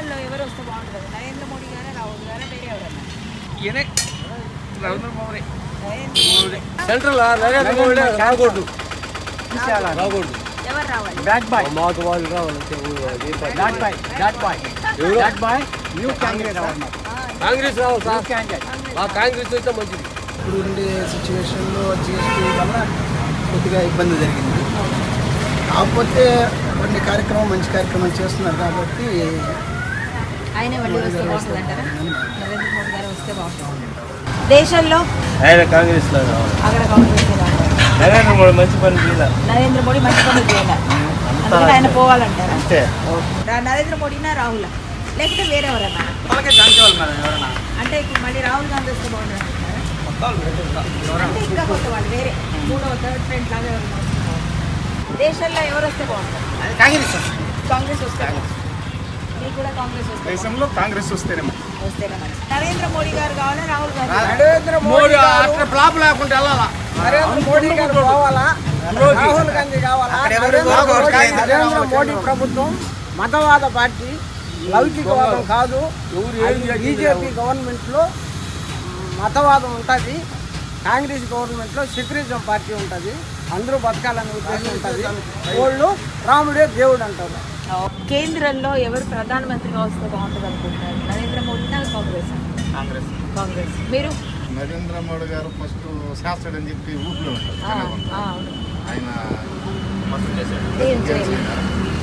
దేశాల్లో ఎవరు వస్తే బాగుంటుంది నరేంద్ర మోడీ గారా రాహుల్ గారా వేరే ఎవరన్నా ఈయనే రవీంద్ర మోడీ నరేంద్ర మోడీ సెంట్రల్ నరేంద్ర మోడీ రాకూడదు రాకూడదు ఎవరు రావాలి That boy. మాకు వాళ్ళు రావాలంటే ఊరు అది ఏం పని. That boy. That boy. ఎవరు? That boy. New candidate our Congress రావాలి సార్ candidate. మా కాంగ్రెస్ అయితే మంచిది ఇప్పుడు ఉండే సిచ్యువేషన్లో జిఎస్టీ వల్ల కొద్దిగా ఇబ్బంది జరిగింది కాకపోతే కొన్ని కార్యక్రమం మంచి కార్యక్రమాలు చేస్తున్నారు కాబట్టి ఆయనే మళ్ళీ వస్తే బాగుంటుంది అంటారా నరేంద్ర మోడీ గారు వస్తే బాగుంటుంది దేశంలో ఆయన కాంగ్రెస్ లో రావాలి అక్కడ కాంగ్రెస్ రావాలి నరేంద్ర మోడీ మంచి పని చేయాలి నరేంద్ర మోడీ మంచి పనులు చేయాలి అందుకని ఆయన పోవాలంటారా అంతే రా- నరేంద్ర మోడీనా రాహుల్ లేకపోతే వేరే ఎవరన్నా వాళ్ళకే దంచేవాళ్ళు మేడం ఎవరన్నా అంటే ఇప్పుడు మళ్ళీ రాహుల్ గాంధీ వస్తే బాగుంటుంది అంటారా అంటే ఇంకా కొత్త వాళ్ళు వేరే మూడో థర్డ్ ఫ్రెండ్ లాగా ఎవరైనా వస్తే బాగుంటుంది. దేశంలో ఎవరు వస్తే బాగుంటుంది కాంగ్రెస్ కాంగ్రెస్ వస్తే బాగుంటుంది. మీకు కూడా కాంగ్రెస్ వస్తే దేశంలో కాంగ్రెస్ వస్తేనే వస్తేనే మంచిది నరేంద్ర మోడీ గారు కావాలా రాహుల్ గాంధీ కావాలా? నరేంద్ర మోడీ అట్లా ఫ్లాప్ లేకుండా వెళ్ళాలా నరేంద్ర మోడీ గారు కావాలా రాహుల్ గాంధీ కావాలా నరేంద్ర మోడీ నరేంద్ర మోడీ ప్రభుత్వం మతవాద పార్టీ లౌకికవాదం కాదు బీజేపీ గవర్నమెంట్లో మతవాదం ఉంటుంది కాంగ్రెస్ గవర్నమెంట్లో సెక్యులరిజం పార్టీ ఉంటుంది అందరూ బతకాలనే ఉద్దేశం ఉంటుంది వాళ్ళు రాముడే దేవుడు అంటారు కేంద్రంలో ఎవరు ప్రధానమంత్రిగా వస్తే బాగుంటుంది అనుకుంటున్నారు నరేంద్ర మోడీనా కాంగ్రెస్ కాంగ్రెస్ కాంగ్రెస్ మీరు నరేంద్ర మోడీ గారు ఫస్ట్ శాస్త్రుడు అని చెప్పి ఊపిలో ఉంటారు ఆ, చిన్నగా ఆ, ఉంటారు. అవును ఆయన ఏం చేయలేదు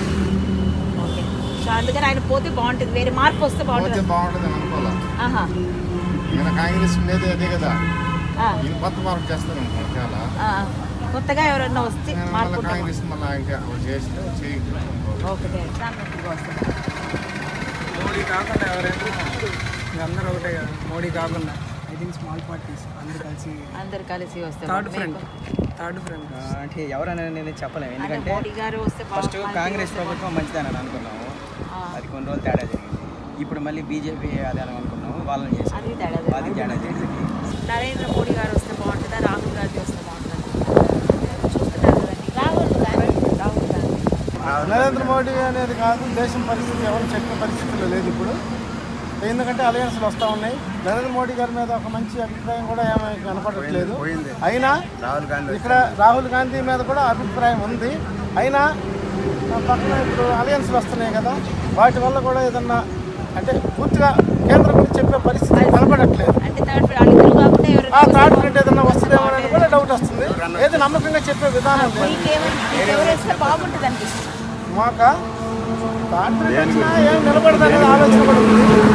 ఓకే సో అందుకని ఆయన పోతే బాగుంటుంది వేరే మార్పు వస్తే పోతే బాగుంటుంది బాగుంటుంది అని అనుకోవాలా ఆహా ఈయన కాంగ్రెస్ ఉండేది అదే కదా ఆ, ఈయన కొత్త మార్పు చేస్తారు అనుకో చాలా ఆ, కొత్తగా ఎవరన్నా వస్తే నేను మార్పు మళ్ళీ ఉంటే కాంగ్రెస్ మళ్ళీ ఇంకా చేస్తే చేయగలరు ఓకే ప్రధానమంత్రిగా వస్తే మోడీ కాకుండా ఎవరైనా అందరూ ఒకటే కదా మోడీ కాకుండా ఐ థింక్ స్మాల్ పార్టీస్ అందరూ కలిసి అందరు కలిసి వస్తే థర్డ్ బాగుంటుంది. ఫ్రంట్ మీకు- థర్డ్ ఫ్రంట్ అంటే ఎవరనేది నేను చెప్పలేము అంటే ఎందుకంటే మోడీ గారు వస్తే ఫస్ట్ బాగుంటుంది, కాంగ్రెస్ వస్తే ప్రభుత్వం మంచిదని అనుకున్నాము ఆ. అది కొన్ని రోజులు తేడా జరిగింది ఇప్పుడు మళ్ళీ బీజేపీ అదే అని అనుకున్నాము వాళ్ళని చేసి అది తేడా అది తేడా జరిగింది నరేంద్ర మోడీ గారు వస్తే బాగుంటుందా రాహుల్ గాంధీ వస్తే బాగుంటుందా చూస్తున్నారు కదండి రాహుల్ గాంధీ రాహుల్ గాంధీ నరేంద్ర మోడీ అనేది కాదు దేశం పరిస్థితి ఎవరు చెప్పిన పరిస్థితుల్లో లేదు ఇప్పుడు ఎందుకంటే అలయన్స్లు వస్తూ ఉన్నాయి నరేంద్ర మోడీ గారి మీద ఒక మంచి అభిప్రాయం కూడా ఏమీ కనపడట్లేదు అయినా రాహుల్ గాంధీ ఇక్కడ రాహుల్ గాంధీ మీద కూడా అభిప్రాయం ఉంది అయినా ఆ పక్కన ఇప్పుడు అలయన్స్లు వస్తున్నాయి కదా వాటి వల్ల కూడా ఏదన్నా అంటే పూర్తిగా కేంద్రం గురించి చెప్పే పరిస్థితి కనపడట్లేదు అంటే థర్డ్ ఫ్రంట్ వాళ్ళిద్దరు కాకుండా ఆ ఎవరైనా థర్డ్ ప్రింట్ ఏదన్నా వస్తుందేమో అనేది కూడా డౌట్ వస్తుంది ఏది నమ్మకంగా చెప్పే విధానం లేదు మీకేమని మీకు ఎవరు వేస్తే బాగుంటుంది అనిపిస్తుంది మాక థర్డ్ ప్రింట్ వచ్చినా ఏం నిలబడదు అనేది ఆలోచన కూడా ఉంది